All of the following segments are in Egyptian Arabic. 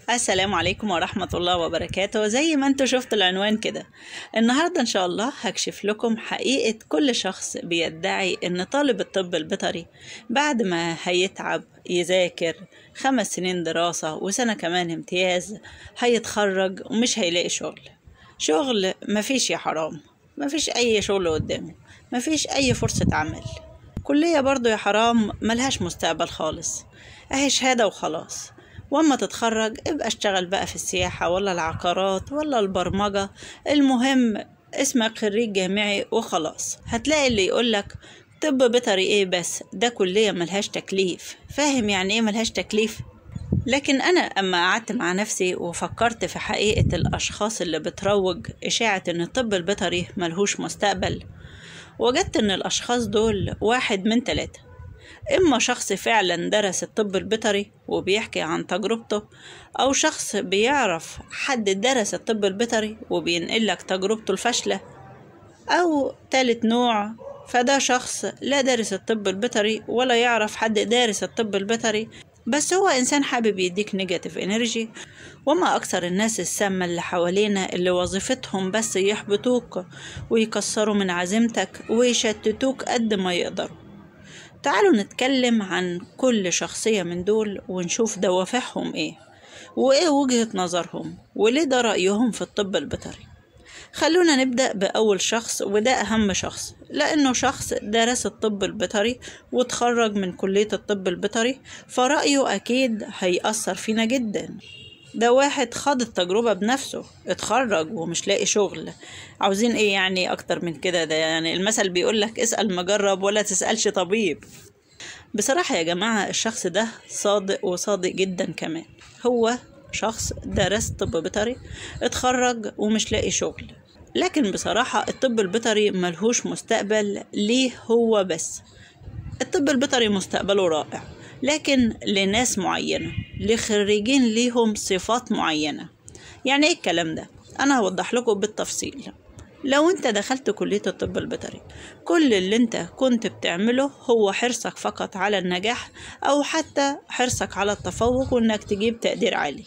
السلام عليكم ورحمة الله وبركاته زي ما انتوا شفتوا العنوان كده النهاردة ان شاء الله هكشف لكم حقيقة كل شخص بيدعي ان طالب الطب البيطري بعد ما هيتعب يذاكر خمس سنين دراسة وسنة كمان امتياز هيتخرج ومش هيلاقي شغل شغل مفيش يا حرام مفيش اي شغل قدامه مفيش اي فرصة عمل كلية برضو يا حرام ملهاش مستقبل خالص اهي شهادة وخلاص واما تتخرج ابقى اشتغل بقى في السياحة ولا العقارات ولا البرمجة المهم اسمك خريج جامعي وخلاص هتلاقي اللي يقولك طب بيطري ايه بس ده كلية ملهاش تكليف فاهم يعني ايه ملهاش تكليف لكن أنا أما قعدت مع نفسي وفكرت في حقيقة الأشخاص اللي بتروج إشاعة إن الطب البيطري ملهوش مستقبل وجدت إن الأشخاص دول واحد من تلاتة إما شخص فعلا درس الطب البيطري وبيحكي عن تجربته أو شخص بيعرف حد درس الطب البيطري وبينقلك تجربته الفاشلة أو تالت نوع فده شخص لا دارس الطب البيطري ولا يعرف حد دارس الطب البيطري بس هو إنسان حابب يديك نيجاتيف انرجي وما أكثر الناس السامة اللي حوالينا اللي وظيفتهم بس يحبطوك ويكسروا من عزيمتك ويشتتوك قد ما يقدروا تعالوا نتكلم عن كل شخصية من دول ونشوف دوافعهم ايه وايه وجهة نظرهم وليه ده رأيهم في الطب البيطري خلونا نبدأ بأول شخص وده أهم شخص لأنه شخص درس الطب البيطري وتخرج من كلية الطب البيطري فرأيه أكيد هيأثر فينا جدا ده واحد خاض التجربة بنفسه اتخرج ومش لاقي شغل عاوزين ايه يعني اكتر من كده ده يعني المثل بيقولك اسأل مجرب ولا تسألش طبيب بصراحة يا جماعة الشخص ده صادق وصادق جدا كمان هو شخص درس طب بيطري اتخرج ومش لاقي شغل لكن بصراحة الطب البيطري ملهوش مستقبل ليه هو بس الطب البيطري مستقبله رائع لكن لناس معينة لخريجين ليهم صفات معينة يعني ايه الكلام ده انا هوضح لكم بالتفصيل لو انت دخلت كلية الطب البيطري كل اللي انت كنت بتعمله هو حرصك فقط على النجاح او حتى حرصك على التفوق وانك تجيب تقدير عالي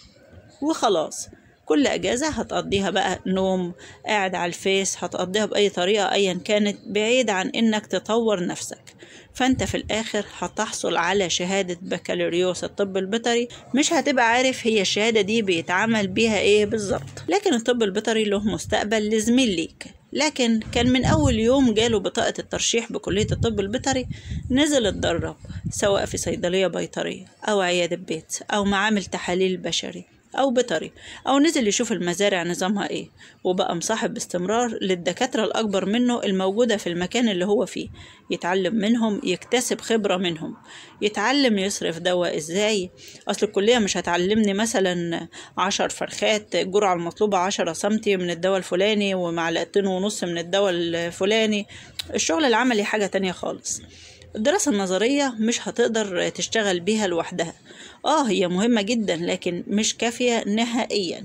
وخلاص كل اجازة هتقضيها بقى نوم قاعد على الفيس هتقضيها باي طريقة ايا كانت بعيد عن انك تطور نفسك فانت في الاخر هتحصل على شهادة بكالوريوس الطب البيطري مش هتبقى عارف هي الشهادة دي بيتعمل بيها ايه بالظبط لكن الطب البيطري له مستقبل لزميل ليك لكن كان من أول يوم جاله بطاقة الترشيح بكلية الطب البيطري نزل اتدرب سواء في صيدلية بيطرية أو عيادة بيت أو معامل تحاليل بشري أو بيطري أو نزل يشوف المزارع نظامها إيه وبقى مصاحب باستمرار للدكاترة الأكبر منه الموجودة في المكان اللي هو فيه يتعلم منهم يكتسب خبرة منهم يتعلم يصرف دواء إزاي أصل الكلية مش هتعلمني مثلا عشر فرخات الجرعة المطلوبة عشرة سمتي من الدواء الفلاني ومعلقتين ونص من الدواء الفلاني الشغل العملي حاجة تانية خالص الدراسة النظرية مش هتقدر تشتغل بيها لوحدها اه هي مهمة جدا لكن مش كافية نهائيا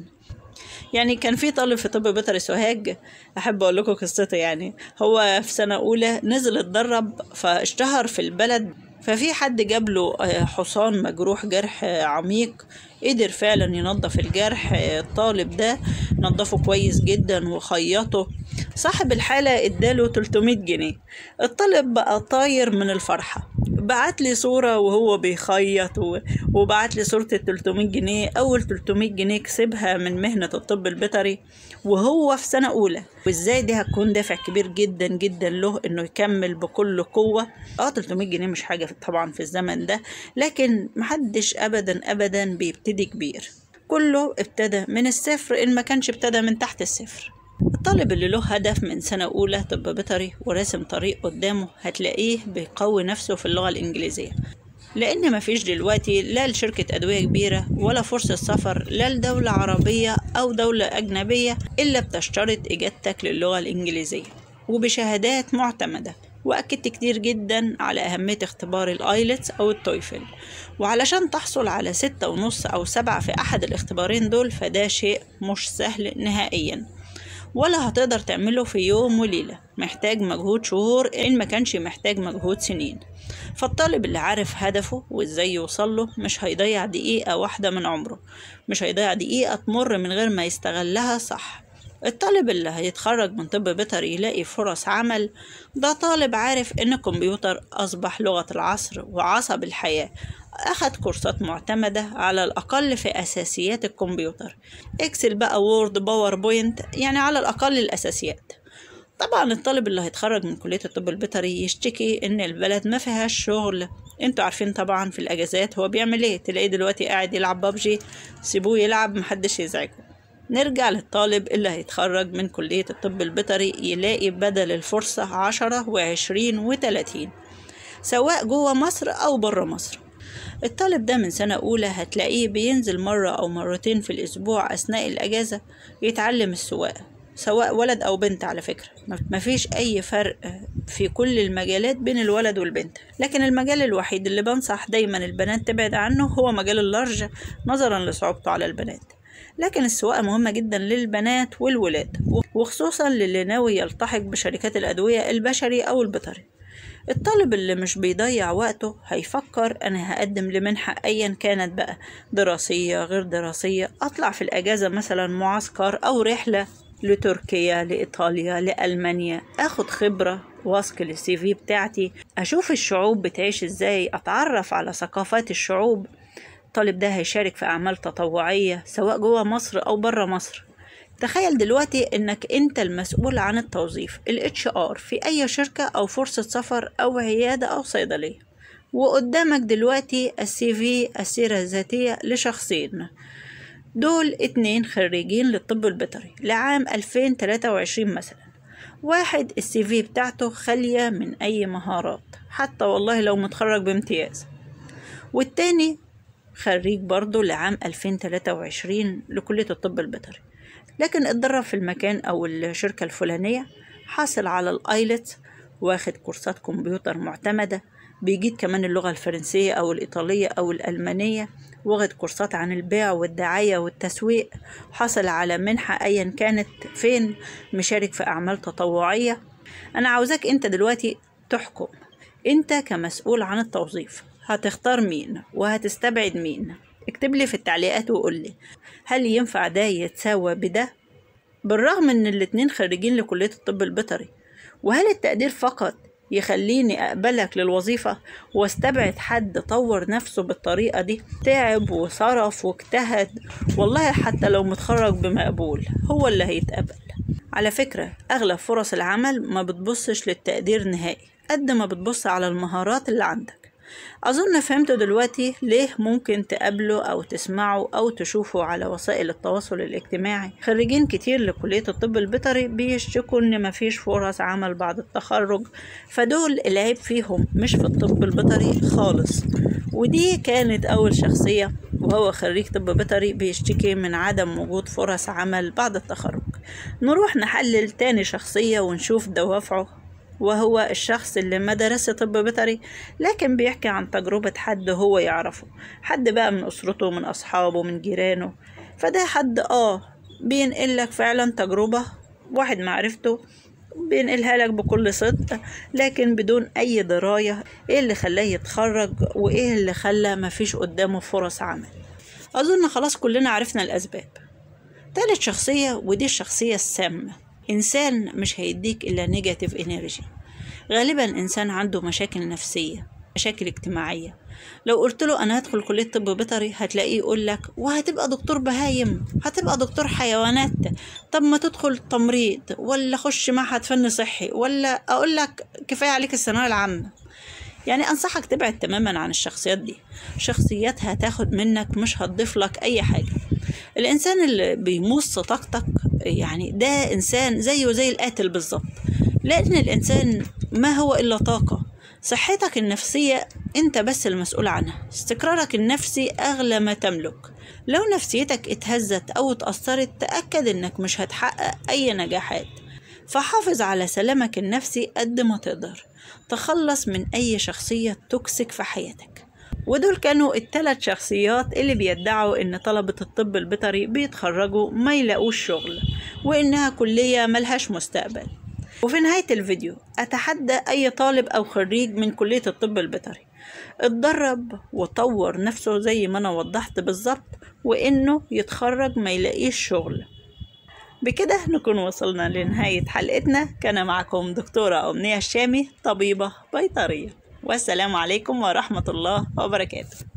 يعني كان في طالب في طب بيطري سوهاج احب اقول لكم قصته يعني هو في سنة اولى نزل اتدرب فاشتهر في البلد ففي حد جاب له حصان مجروح جرح عميق قدر فعلا ينظف الجرح الطالب ده نظفه كويس جدا وخيطه صاحب الحالة اداله 300 جنيه الطالب بقى طاير من الفرحة بعت لي صورة وهو بيخيط وبعت لي صورة ال 300 جنيه أول 300 جنيه كسبها من مهنة الطب البيطري وهو في سنة أولى وإزاي دي هتكون دافع كبير جدا جدا له إنه يكمل بكل قوة اه 300 جنيه مش حاجة طبعا في الزمن ده لكن محدش أبدا أبدا بيبتدي كبير كله ابتدى من الصفر إن ما كانش ابتدى من تحت الصفر الطالب اللي له هدف من سنة أولى طب بيطري وراسم طريق قدامه هتلاقيه بيقوي نفسه في اللغة الإنجليزية لأن مفيش دلوقتي لا لشركة أدوية كبيرة ولا فرصة سفر لا لدولة عربية أو دولة أجنبية إلا بتشترط إجابتك للغة الإنجليزية وبشهادات معتمدة وأكدت كتير جدا على أهمية اختبار الآيلتس أو التويفل وعلشان تحصل على ستة ونص أو سبعة في أحد الاختبارين دول فده شيء مش سهل نهائيا ولا هتقدر تعمله في يوم وليلة محتاج مجهود شهور إن ما كانش محتاج مجهود سنين فالطالب اللي عارف هدفه وازاي يوصله مش هيضيع دقيقة واحدة من عمره مش هيضيع دقيقة تمر من غير ما يستغلها صح الطالب اللي هيتخرج من طب بيطري يلاقي فرص عمل ده طالب عارف ان الكمبيوتر اصبح لغة العصر وعصب الحياة أخد كورسات معتمدة على الأقل في أساسيات الكمبيوتر إكسل بقى وورد باوربوينت يعني على الأقل الأساسيات طبعا الطالب اللي هيتخرج من كلية الطب البيطري يشتكي إن البلد ما فيهاش شغل انتوا عارفين طبعا في الأجازات هو بيعمل ايه تلاقيه دلوقتي قاعد يلعب بابجي سيبوه يلعب محدش يزعجه نرجع للطالب اللي هيتخرج من كلية الطب البيطري يلاقي بدل الفرصة عشرة وعشرين وتلاتين سواء جوه مصر أو برا مصر الطالب ده من سنة أولى هتلاقيه بينزل مرة أو مرتين في الأسبوع أثناء الأجازة يتعلم السواقة سواء ولد أو بنت على فكرة مفيش أي فرق في كل المجالات بين الولد والبنت لكن المجال الوحيد اللي بنصح دايما البنات تبعد عنه هو مجال اللارج نظرا لصعوبته على البنات لكن السواقة مهمة جدا للبنات والولاد وخصوصا للي ناوي يلتحق بشركات الأدوية البشري أو البيطري الطالب اللي مش بيضيع وقته هيفكر أنا هقدم لمنحة أيا كانت بقى دراسية غير دراسية أطلع في الأجازة مثلا معسكر أو رحلة لتركيا لإيطاليا لألمانيا أخد خبرة واسك للسي في بتاعتي أشوف الشعوب بتعيش إزاي أتعرف على ثقافات الشعوب الطالب ده هيشارك في أعمال تطوعية سواء جوه مصر أو برا مصر تخيل دلوقتي انك انت المسؤول عن التوظيف ال HR في اي شركة او فرصة سفر او عيادة او صيدلية وقدامك دلوقتي السي في السيرة الذاتية لشخصين دول اتنين خريجين للطب البيطري لعام 2023 مثلا واحد السي في بتاعته خالية من أي مهارات حتى والله لو متخرج بامتياز والتاني خريج برضه لعام 2023 لكلية الطب البيطري لكن اتدرب في المكان أو الشركة الفلانية حاصل على الآيلتس واخد كورسات كمبيوتر معتمدة بيجيد كمان اللغة الفرنسية أو الإيطالية أو الألمانية واخد كورسات عن البيع والدعاية والتسويق حصل على منحة أيا كانت فين مشارك في أعمال تطوعية أنا عاوزاك أنت دلوقتي تحكم أنت كمسؤول عن التوظيف هتختار مين وهتستبعد مين اكتب لي في التعليقات وقول لي هل ينفع ده يتساوى بده بالرغم ان الاتنين خريجين لكلية الطب البيطري وهل التقدير فقط يخليني أقبلك للوظيفة واستبعد حد طور نفسه بالطريقة دي تعب وصرف واجتهد والله حتى لو متخرج بمقبول هو اللي هيتقبل على فكرة أغلب فرص العمل ما بتبصش للتقدير نهائي قد ما بتبص على المهارات اللي عندك أظن فهمتوا دلوقتي ليه ممكن تقابلوا أو تسمعوا أو تشوفوا على وسائل التواصل الاجتماعي خريجين كتير لكلية الطب البيطري بيشتكوا إن مفيش فرص عمل بعد التخرج فدول العيب فيهم مش في الطب البيطري خالص ودي كانت أول شخصية وهو خريج طب بيطري بيشتكي من عدم وجود فرص عمل بعد التخرج نروح نحلل تاني شخصية ونشوف دوافعه وهو الشخص اللي ما درس طب بيطري لكن بيحكي عن تجربة حد هو يعرفه حد بقى من أسرته من أصحابه من جيرانه فده حد آه بينقلك فعلا تجربة واحد معرفته بينقلها لك بكل صدق لكن بدون أي دراية إيه اللي خلاه يتخرج وإيه اللي خلى مفيش قدامه فرص عمل أظن خلاص كلنا عرفنا الأسباب تالت شخصية ودي الشخصية السامة إنسان مش هيديك إلا نيجاتيف إنرجي غالبا إنسان عنده مشاكل نفسية مشاكل اجتماعية لو قلت له أنا هدخل كلية طب بيطري هتلاقيه يقول لك وهتبقى دكتور بهايم هتبقى دكتور حيوانات طب ما تدخل تمريض ولا خش معهد فن صحي ولا أقول لك كفاية عليك الثانوية العامة يعني أنصحك تبعد تماما عن الشخصيات دي شخصيات هتاخد منك مش هتضيف لك أي حاجة الإنسان اللي بيمص طاقتك يعني ده إنسان زيه زي القاتل بالظبط لأن الإنسان ما هو إلا طاقة صحتك النفسية أنت بس المسؤول عنها استقرارك النفسي أغلى ما تملك لو نفسيتك اتهزت أو اتأثرت تأكد إنك مش هتحقق أي نجاحات فحافظ على سلامك النفسي قد ما تقدر تخلص من أي شخصية توكسيك في حياتك ودول كانوا الثلاث شخصيات اللي بيدعوا ان طلبة الطب البيطري بيتخرجوا ما يلاقوش شغل وانها كلية ملهاش مستقبل وفي نهاية الفيديو أتحدى أي طالب أو خريج من كلية الطب البيطري اتدرب وطور نفسه زي ما أنا وضحت بالظبط وإنه يتخرج ما يلاقيش شغل بكده نكون وصلنا لنهاية حلقتنا كان معكم دكتورة أمنية الشامي طبيبة بيطرية والسلام عليكم ورحمة الله وبركاته